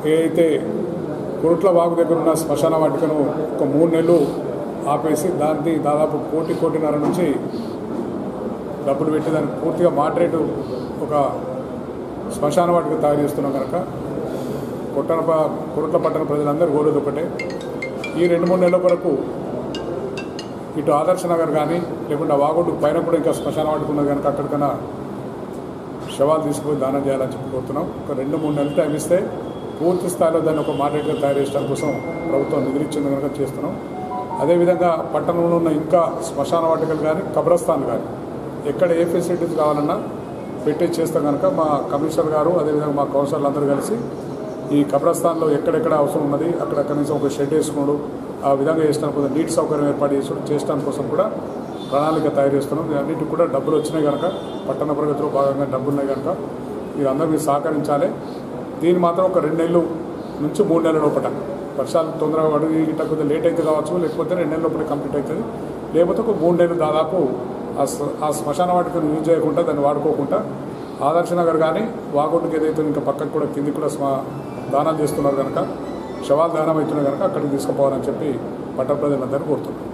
ఏదైతే కురుట్ల వాగు దగ్గర ఉన్న శ్మశాన వాటికను ఒక మూడు నెలలు ఆపేసి దాన్ని దాదాపు కోటి కోటిన్నర నుంచి డబ్బులు పెట్టి దానికి పూర్తిగా మాడరేటు ఒక శ్మశాన వాటిక తయారు చేస్తున్నాం కనుక కొట్టన ప- కురుట్ల పట్టణ ప్రజలందరూ కోరేది ఒకటే ఈ రెండు మూడు నెలల వరకు ఇటు ఆదర్శ నగర్ కానీ లేకుంటే ఆ వాగొడ్డు పైన కూడా ఇంకా శ్మశాన వాటికి ఉన్నది కనుక అక్కడికైనా శవాలు తీసుకుపోయి దానం చేయాలని చెప్పి కోరుతున్నాం ఒక రెండు మూడు నెలలు టైం ఇస్తే పూర్తి స్థాయిలో దాన్ని ఒక మార్కెట్గా తయారు చేయడం కోసం ప్రభుత్వం నిధులు ఇచ్చింది కనుక చేస్తున్నాం అదేవిధంగా పట్టణంలో ఉన్న ఇంకా శ్మశాన వాటికలు కానీ కబ్రస్థాన్ కానీ ఎక్కడ ఏ ఫెసిలిటీస్ కావాలన్నా పెట్టి చేస్తాం కనుక మా కమిషనర్ గారు అదేవిధంగా మా కౌన్సిలర్లు అందరూ కలిసి ఈ కబ్రస్థాన్లో ఎక్కడెక్కడ అవసరం ఉన్నది అక్కడ కనీసం ఒక షెడ్ వేసుకోవడం ఆ విధంగా చేసడానికి కొంచెం నీటి సౌకర్యం ఏర్పాటు చేసుకోవడం చేయడానికి కోసం కూడా ప్రణాళిక తయారు చేస్తున్నాం అన్నిటికి కూడా డబ్బులు వచ్చినాయి కనుక పట్టణ ప్రగతిలో భాగంగా డబ్బులు ఉన్నాయి కనుక మీరు అందరూ మీరు సహకరించాలి దీన్ని మాత్రం ఒక రెండు నెలలు నుంచి మూడు నెలల లోపల వర్షాలు తొందరగా పడి ఇట్లా కొద్దిగా లేట్ అయితే కావచ్చు లేకపోతే రెండు నెలల లోపల కంప్లీట్ అవుతుంది లేకపోతే ఒక మూడు నెలలు దాదాపు ఆ శ్మ- ఆ శ్మశాన వాటికను యూజ్ చేయకుండా దాన్ని వాడుకోకుండా ఆదర్శ నగర్ కానీ వాగొట్టుకు ఏదైతే ఇంకా పక్కకు కూడా కింది కూడా స్మ దానాలు చేస్తున్నారు కనుక శవాలు దానం అవుతున్నాయి కనుక అక్కడికి తీసుకుపోవాలని చెప్పి పట్టణ ప్రజలందరూ కోరుతున్నారు